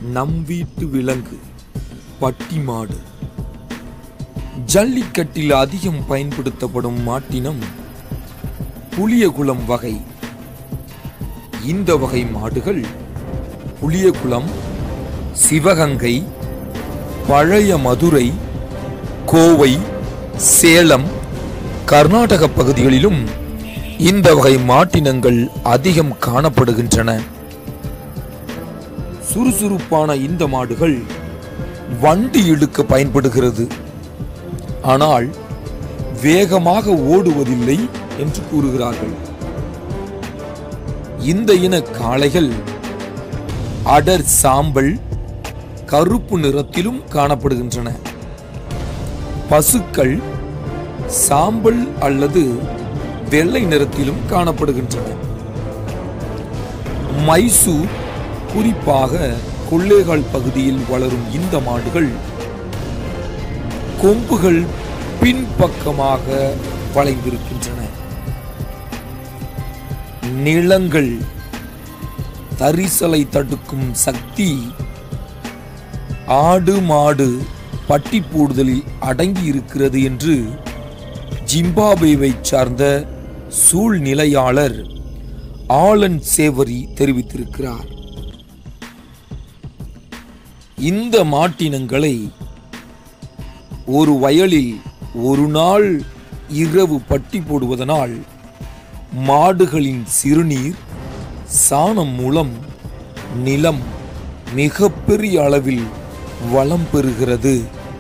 நம் வீட்டு விலங்கு பட்டி மாடு ஜல்லிக்கட்டில் அதிகம் பயன்படுத்தப்படும் மாட்டினம் புளியகுளம் வகை இந்த வகை மாடுகள் புளியகுளம் சிவகங்கை பழைய மதுரை கோவை சேலம் கர்நாடக பகுதிகளிலும் இந்த வகை மாட்டினங்கள் அதிகம் காணப்படுகின்றன சுறுசுறுப்பான இந்த மாடுகள் வண்டி இழுக்க பயன்படுகிறது ஆனால் வேகமாக ஓடுவதில்லை என்று கூறுகிறார்கள் இந்த இன காளைகள் அடர் சாம்பல் கருப்பு நிறத்திலும் காணப்படுகின்றன பசுக்கள் சாம்பல் அல்லது வெள்ளை நிறத்திலும் காணப்படுகின்றன மைசூர் குறிப்பாக கொள்ளைகால் பகுதியில் வளரும் இந்த மாடுகள் கொம்புகள் பின்பக்கமாக வளைந்திருக்கின்றன நிலங்கள் தரிசலை தடுக்கும் சக்தி ஆடு மாடு பட்டி போடுதலில் அடங்கி இருக்கிறது என்று ஜிம்பாபேவை சார்ந்த சூழ்நிலையாளர் ஆலன் சேவரி தெரிவித்திருக்கிறார் இந்த மாட்டினங்களை ஒரு வயலில் ஒரு நாள் இரவு பட்டி போடுவதனால் மாடுகளின் சிறுநீர் சாணம் மூலம் நிலம் மிகப்பெரிய அளவில் வளம் பெறுகிறது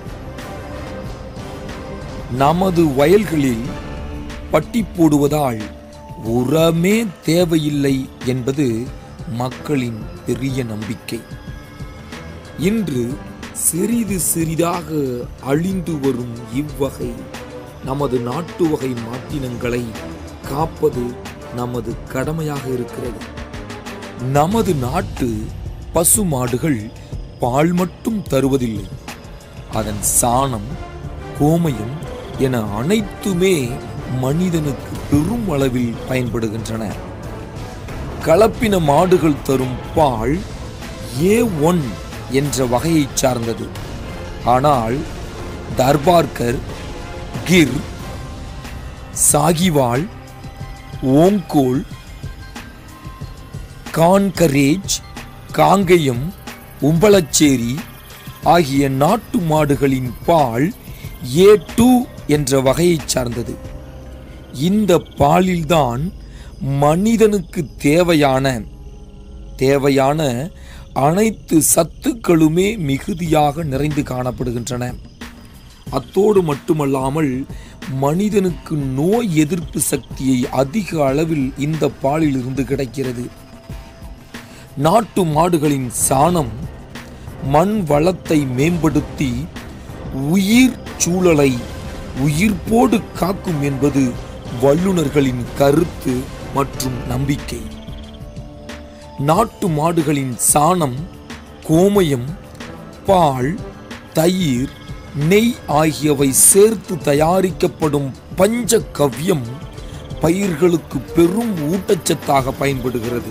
நமது வயல்களில் பட்டி போடுவதால் உரமே தேவையில்லை என்பது மக்களின் பெரிய நம்பிக்கை இன்று சிறிது சிறிதாக அழிந்து வரும் இவ்வகை நமது நாட்டு வகை மாட்டினங்களை காப்பது நமது கடமையாக இருக்கிறது நமது நாட்டு பசு மாடுகள் பால் மட்டும் தருவதில்லை அதன் சாணம் கோமயம் என அனைத்துமே மனிதனுக்கு பெரும் அளவில் பயன்படுகின்றன கலப்பின மாடுகள் தரும் பால் ஏ ஒன் என்ற வகையைச் சார்ந்தது ஆனால் தர்பார்கர் கிர் சாகிவால் ஓங்கோல் கான்கரேஜ் காங்கயம் உம்பளச்சேரி ஆகிய நாட்டு மாடுகளின் பால் ஏ டூ என்ற வகையைச் சார்ந்தது இந்த பாலில்தான் மனிதனுக்கு தேவையான தேவையான அனைத்து சத்துக்களுமே மிகுதியாக நிறைந்து காணப்படுகின்றன அத்தோடு மட்டுமல்லாமல் மனிதனுக்கு நோய் எதிர்ப்பு சக்தியை அதிக அளவில் இந்த பாலில் இருந்து கிடைக்கிறது நாட்டு மாடுகளின் சாணம் மண் வளத்தை மேம்படுத்தி உயிர் சூழலை உயிர்ப்போடு காக்கும் என்பது வல்லுநர்களின் கருத்து மற்றும் நம்பிக்கை நாட்டு மாடுகளின் சாணம் கோமயம் பால் தயிர் நெய் ஆகியவை சேர்த்து தயாரிக்கப்படும் பஞ்சகவ்யம் பயிர்களுக்கு பெரும் ஊட்டச்சத்தாக பயன்படுகிறது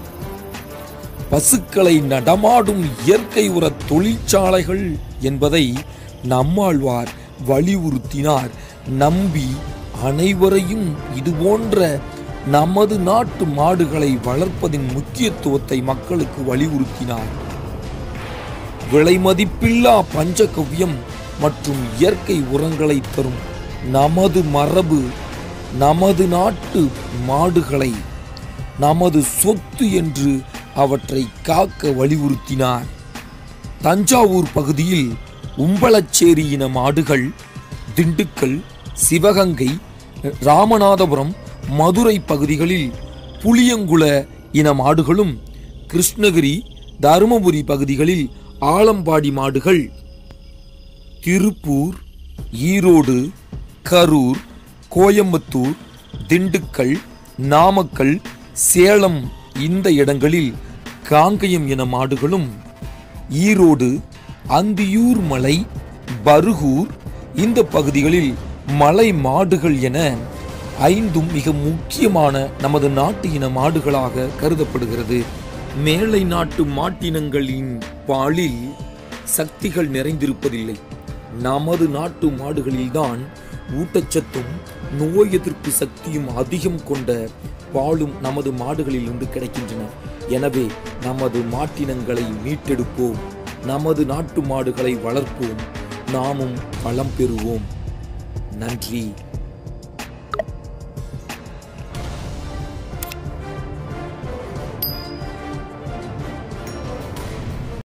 பசுக்களை நடமாடும் இயற்கை உர தொழிற்சாலைகள் என்பதை நம்மாழ்வார் வலியுறுத்தினார் நம்பி அனைவரையும் இதுபோன்ற நமது நாட்டு மாடுகளை வளர்ப்பதின் முக்கியத்துவத்தை மக்களுக்கு வலியுறுத்தினார் விலைமதிப்பில்லா பஞ்சகவ்யம் மற்றும் இயற்கை உரங்களை தரும் நமது மரபு நமது நாட்டு மாடுகளை நமது சொத்து என்று அவற்றை காக்க வலியுறுத்தினார் தஞ்சாவூர் பகுதியில் உம்பளச்சேரி இன மாடுகள் திண்டுக்கல் சிவகங்கை ராமநாதபுரம் மதுரை பகுதிகளில் புளியங்குள இன மாடுகளும் கிருஷ்ணகிரி தருமபுரி பகுதிகளில் ஆலம்பாடி மாடுகள் திருப்பூர் ஈரோடு கரூர் கோயம்புத்தூர் திண்டுக்கல் நாமக்கல் சேலம் இந்த இடங்களில் காங்கயம் என மாடுகளும் ஈரோடு அந்தியூர் மலை பருகூர் இந்த பகுதிகளில் மலை மாடுகள் என ஐந்தும் மிக முக்கியமான நமது நாட்டு இன மாடுகளாக கருதப்படுகிறது மேலை நாட்டு மாட்டினங்களின் பாலில் சக்திகள் நிறைந்திருப்பதில்லை நமது நாட்டு மாடுகளில்தான் ஊட்டச்சத்தும் நோய் எதிர்ப்பு சக்தியும் அதிகம் கொண்ட பாலும் நமது மாடுகளிலிருந்து கிடைக்கின்றன எனவே நமது மாட்டினங்களை மீட்டெடுப்போம் நமது நாட்டு மாடுகளை வளர்ப்போம் நாமும் வளம் பெறுவோம் நன்றி